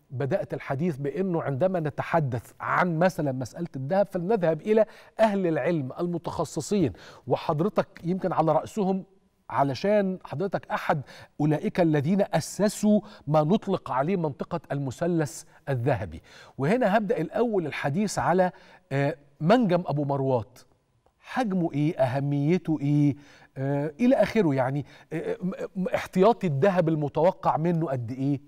بدات الحديث بانه عندما نتحدث عن مثلا مساله الذهب فلنذهب الى اهل العلم المتخصصين وحضرتك يمكن على راسهم علشان حضرتك احد اولئك الذين اسسوا ما نطلق عليه منطقه المثلث الذهبي وهنا هبدا الاول الحديث على آه، منجم ابو مروات حجمه ايه اهميته ايه آه الى اخره يعني آه م- م- احتياطي الذهب المتوقع منه قد ايه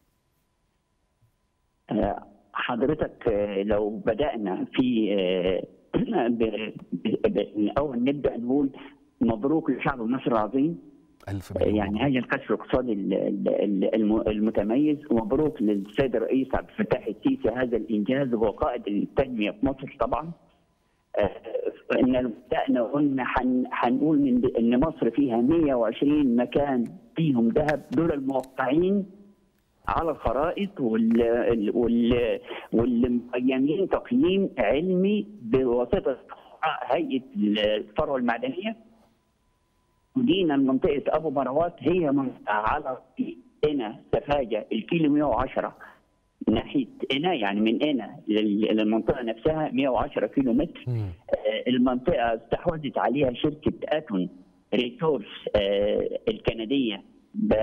آه، حضرتك آه، لو بدأنا في آه، ب- ب- ب- أول نبدأ نقول مبروك لشعب مصر العظيم الف آه، مليون يعني مبروك. هذا الكشف الاقتصادي ال- ال- الم- المتميز ومبروك للسيد الرئيس عبد الفتاح السيسي هذا الإنجاز وهو قائد التنمية في مصر طبعا آه، ان بدأنا قلنا حن- حنقول من ان مصر فيها 120 مكان فيهم ذهب دول الموقعين على الخرائط وال وال واللي مقيمين تقييم علمي بواسطه هيئه الثروه المعدنيه ودينا منطقه ابو مروات هي منطقه على هنا سفاجه الكيلو 110 ناحيه هنا يعني من هنا لل- للمنطقه نفسها 110 كيلو متر مم. آه، المنطقه استحوذت عليها شركه اتون ريسورس آه، الكنديه ب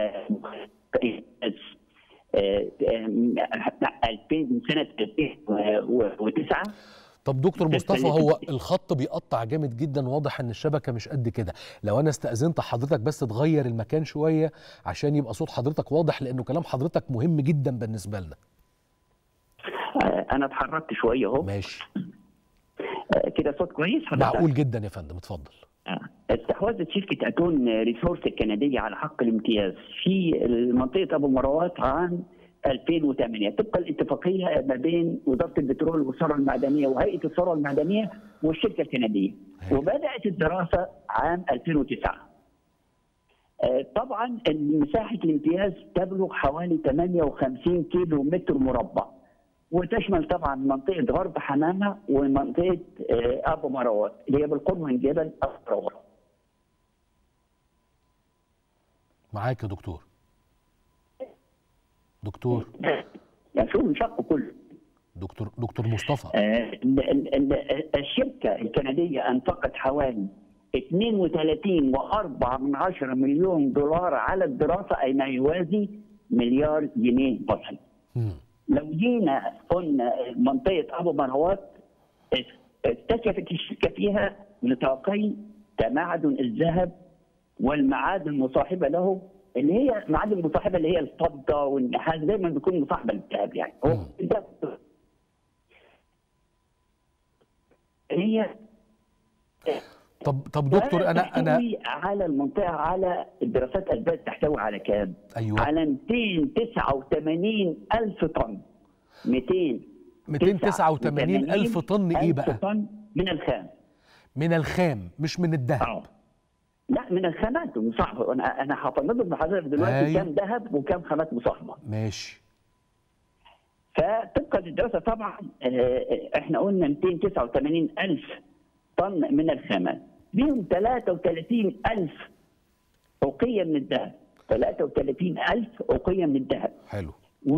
آه، آه، 2000 من سنه 2009 طب دكتور بس مصطفى اللي- هو الخط بيقطع جامد جدا واضح ان الشبكه مش قد كده لو انا استاذنت حضرتك بس تغير المكان شويه عشان يبقى صوت حضرتك واضح لانه كلام حضرتك مهم جدا بالنسبه لنا آه، انا اتحركت شويه اهو ماشي آه، كده صوت كويس حضرتك؟ معقول جدا يا فندم اتفضل آه. استحوذت شركة أتون ريسورس الكندية على حق الامتياز في منطقة أبو مروات عام 2008 طبقا الاتفاقية ما بين وزارة البترول والثروة المعدنية وهيئة الثروة المعدنية والشركة الكندية وبدأت الدراسة عام 2009 آه، طبعا مساحة الامتياز تبلغ حوالي 58 كيلو متر مربع وتشمل طبعا منطقة غرب حمامة ومنطقة آه، أبو مروات اللي هي بالقرب من جبل أبو مروات معاك يا دكتور دكتور يعني شو انشق كله دكتور دكتور مصطفى آه، ال- ال- ال- الشركة الكندية أنفقت حوالي 32 و4 من عشرة مليون دولار على الدراسة أي ما يوازي مليار جنيه مصري مم. لو جينا قلنا منطقة أبو مروات اكتشفت الشركة فيها نطاقي تمعدن الذهب والمعادن المصاحبة له اللي هي معادن مصاحبة اللي هي الفضة والنحاس دايما بيكون مصاحبة للذهب يعني هو مم. ده هي طب طب دكتور انا انا تحتوي على المنطقة على الدراسات أثبتت تحتوي على كام؟ ايوه على 289 ألف طن 200 289 الف طن ايه بقى طن من الخام من الخام مش من الذهب اه لا من الخامات المصاحبه انا انا هفنض لحضرتك دلوقتي أيوة. كام ذهب وكام خامات مصاحبه ماشي فطبقا للدراسه طبعا آه، احنا قلنا 289 الف طن من الخامات بيهم 33 الف اوقيه من الذهب 33 الف اوقيه من الذهب حلو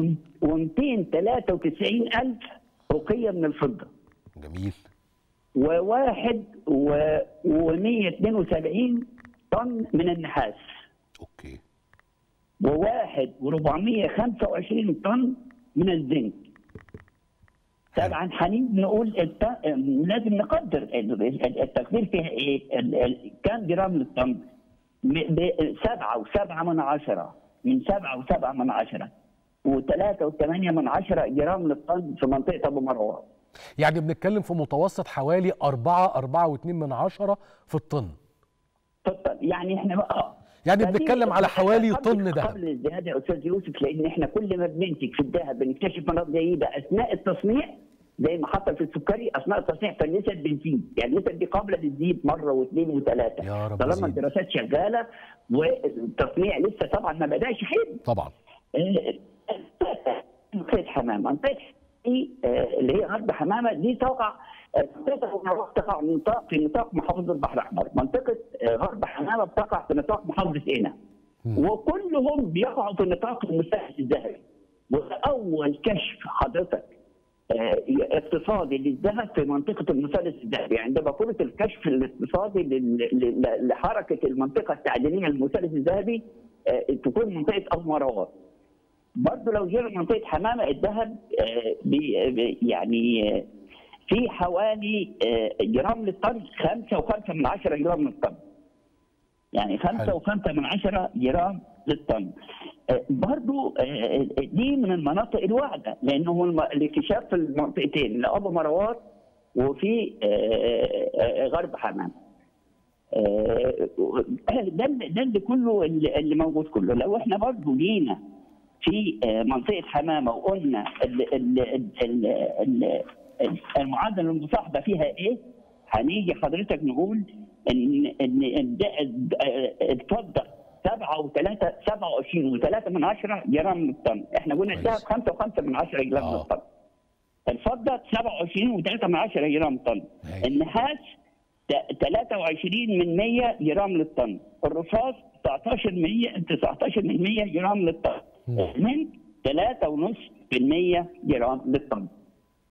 و293 الف اوقيه من الفضه جميل وواحد و و172 طن من النحاس اوكي وواحد و425 طن من الزنك طبعا هنيجي نقول الت... لازم نقدر ال- ال- التقدير فيها ايه؟ ال- ال- كام جرام للطن؟ م- ب- سبعة وسبعة من عشرة من سبعة وسبعة من عشرة وثلاثة وثمانية من عشرة جرام للطن في منطقة أبو مروان يعني بنتكلم في متوسط حوالي 4 4 و2 من عشرة في الطن طب يعني احنا بقى يعني فدي- بنتكلم على حوالي قبل- طن ذهب قبل الزياده يا استاذ يوسف لان احنا كل ما بننتج في الذهب بنكتشف مناطق جيده اثناء التصنيع زي ما حصل في السكري اثناء التصنيع فالنسب بتزيد يعني النسب دي قابله للزيد مره واثنين وثلاثه يا رب طالما زيد. الدراسات شغاله والتصنيع لسه طبعا ما بداش حلو طبعا منطقه حمامه منطقه دي آه، اللي هي غرب حمامه دي تقع آه، منطقه مروه تقع نطاق في نطاق محافظه البحر الاحمر منطقه آه، غرب حمامه بتقع في نطاق محافظه قنا مم. وكلهم بيقعوا في نطاق المساحه الذهبي واول كشف حضرتك آه، اقتصادي للذهب في منطقه المثلث الذهبي عندما فرض الكشف الاقتصادي لل- لل- لحركه المنطقه التعدينيه المثلث الذهبي آه، تكون منطقه المروات برضه لو جينا منطقه حمامه الذهب آه، بي- بي- يعني آه، في حوالي آه، جرام للطن 5 و5 من 10 جرام للطن يعني 5 حلو. و5 من 10 جرام للطن آه، برضو آه، دي من المناطق الواعده لانه الم- الاكتشاف في المنطقتين لابو مروات وفي آه، آه، غرب حمام آه، ده اللي- ده اللي كله اللي اللي موجود كله لو احنا برضو جينا في آه، منطقه حمامه وقلنا ال- ال- ال- ال- ال- المعادله المصاحبه فيها ايه؟ هنيجي حضرتك نقول ان ان إن ده- آه، الفضه 7 و3 27 و3 من 10 جرام من الطن، احنا قلنا كويس. الذهب 5 و5 من 10 جرام من آه. الطن. الفضه 27 و3 من 10 جرام طن. هاي. النحاس ت- 23 من 100 جرام للطن الرصاص 19 100 19 من 100 جرام للطن مم. الاسمنت 3.5% جرام للطن